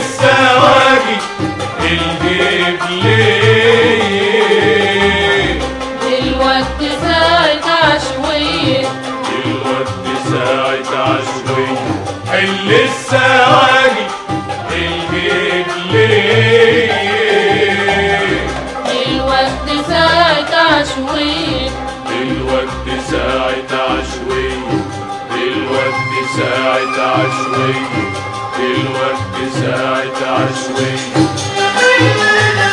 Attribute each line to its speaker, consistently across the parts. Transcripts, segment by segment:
Speaker 1: السواقي الجيب ليه
Speaker 2: دلوقتي ساعة عشوية
Speaker 1: دلوقتي ساعة عشوية حل السواقي الجيب ليه
Speaker 2: دلوقتي ساعة عشوية
Speaker 1: دلوقتي ساعة عشوية دلوقتي ساعة عشوية دلوقتي ساعة عشوية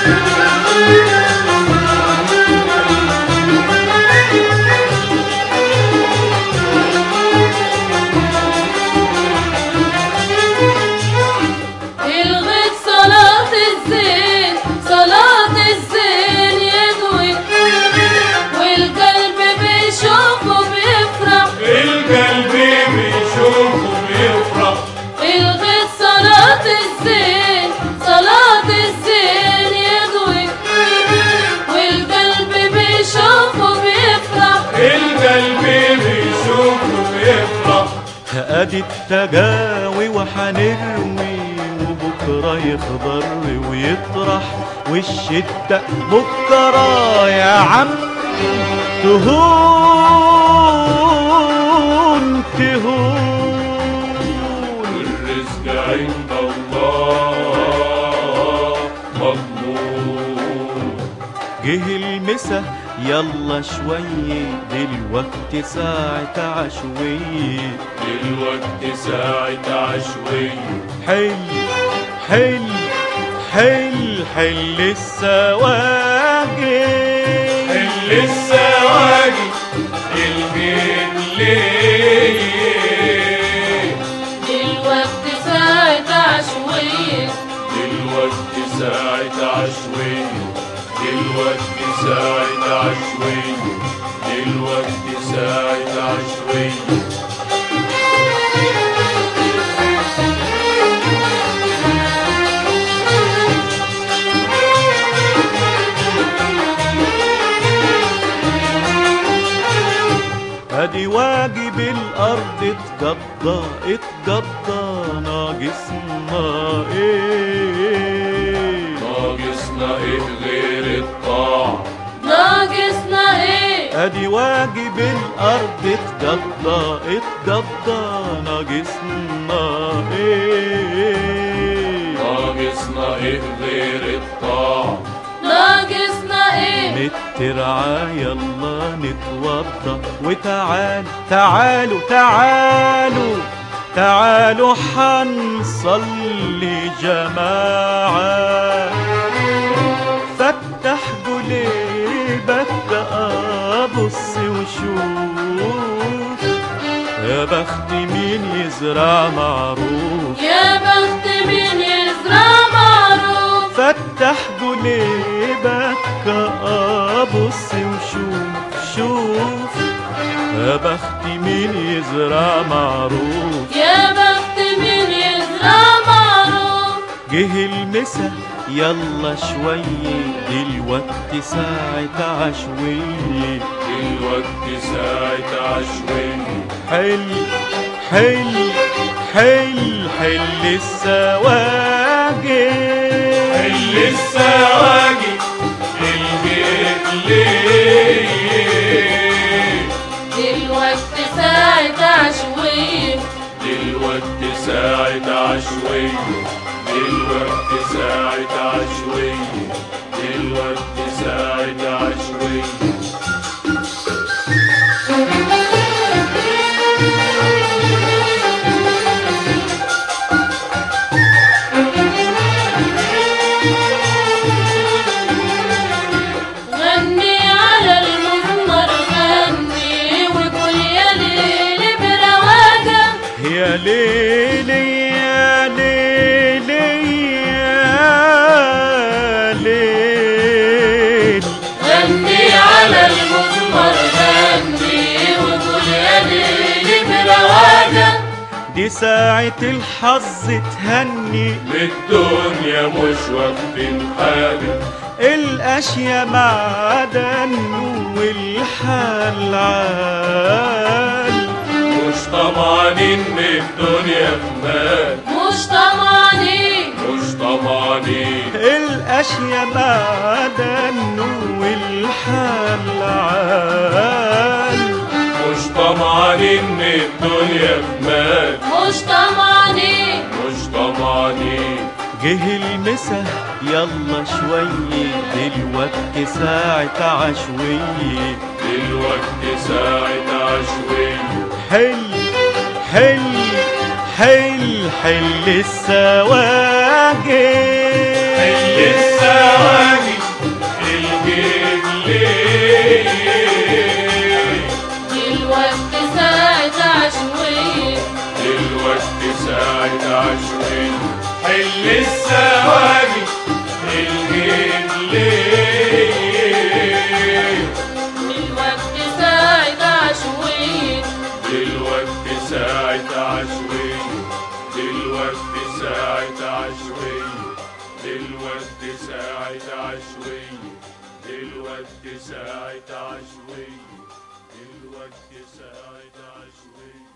Speaker 2: الغيت صلاة الزين صلاة الزين يدوي والقلب بيشوفه بيفرح
Speaker 1: القلب بيشوفه بيفرح
Speaker 2: الغيت صلاة الزين صلاة الزين يدوي والقلب بيشوفه بيفرح
Speaker 1: القلب بيشوفه بيفرح
Speaker 3: ادي التجاوي وحنروي وبكره يخضر ويطرح والشتاء بكره يا عم تهون تهون
Speaker 1: والرزق عند الله مضمون
Speaker 3: جه المسا يلا شوية دلوقتي ساعة عشوية
Speaker 1: دلوقتي ساعة عشوية
Speaker 3: حل حل حل حل السواقي
Speaker 1: اللي السواقي البيت ليه
Speaker 2: دلوقتي ساعة عشوية
Speaker 1: دلوقتي ساعة عشوية دلوقتي ساعة عشوية دلوقتي ساعة عشوية
Speaker 3: ادي واجب الارض اتقضى اتقضى ناقصنا ايه
Speaker 1: ناقصنا ايه غير الطاعة
Speaker 2: ناقصنا ايه
Speaker 3: ادي واجب الارض اتقضى اتقضى ناقصنا ايه
Speaker 1: ناقصنا ايه غير الطاعة
Speaker 2: ناقصنا ايه
Speaker 3: نترعى يلا نتوضى وتعال تعالوا تعالوا تعالوا حنصلي جماعة فتح قليبك أبص وشوف يا بخت مين يزرع معروف
Speaker 2: يا بخت مين يزرع معروف
Speaker 3: فتح قليبك أبص وشوف شوف يا بخت مين يزرع معروف
Speaker 2: يا بخت مين يزرع معروف
Speaker 3: جه المسا يلا شوية دلوقتي ساعة عشوية
Speaker 1: دلوقتي ساعة عشوية
Speaker 3: حل حل حل حل السواقي
Speaker 1: اللي السواقي البيت ليه
Speaker 2: دلوقتي ساعة عشوية
Speaker 1: دلوقتي ساعة عشوية دلوقتي ساعة عشوية دلوقتي ساعة عشوية
Speaker 2: غني على المزمر غني وقول يا ليل برواقة
Speaker 3: يا ليلي يا ليلي يا ليل
Speaker 2: غني على المزمر غني وقول يا ليل برواقة
Speaker 3: دي ساعة الحظ تهني
Speaker 1: للدنيا مش واخدين حاجة
Speaker 3: الأشياء معدن والحال عال
Speaker 1: مش طمعانين من الدنيا في مال
Speaker 2: مش طمعانين
Speaker 1: مش
Speaker 3: الاشياء معدن والحال عال
Speaker 1: مش طمعانين ان الدنيا بمال
Speaker 2: مش طمعانين
Speaker 1: مش طمعانين
Speaker 3: جه المسا يلا شوي دلوقتي ساعة عشوية
Speaker 1: دلوقتي ساعة عشوية
Speaker 3: حل حل حل حل السواجي
Speaker 1: لسه واجي الجيل ليه
Speaker 2: دلوقتي ساعة عشوية
Speaker 1: دلوقتي ساعة عشوية حل السواجي الجيل ليه
Speaker 2: دلوقتي ساعة عشوية
Speaker 1: دلوقتي ساعة عشوية دلوقتي ساعة عشوية دلوقتي ساعة عشوية دلوقتي ساعة عشوية دلوقتي ساعة عشوية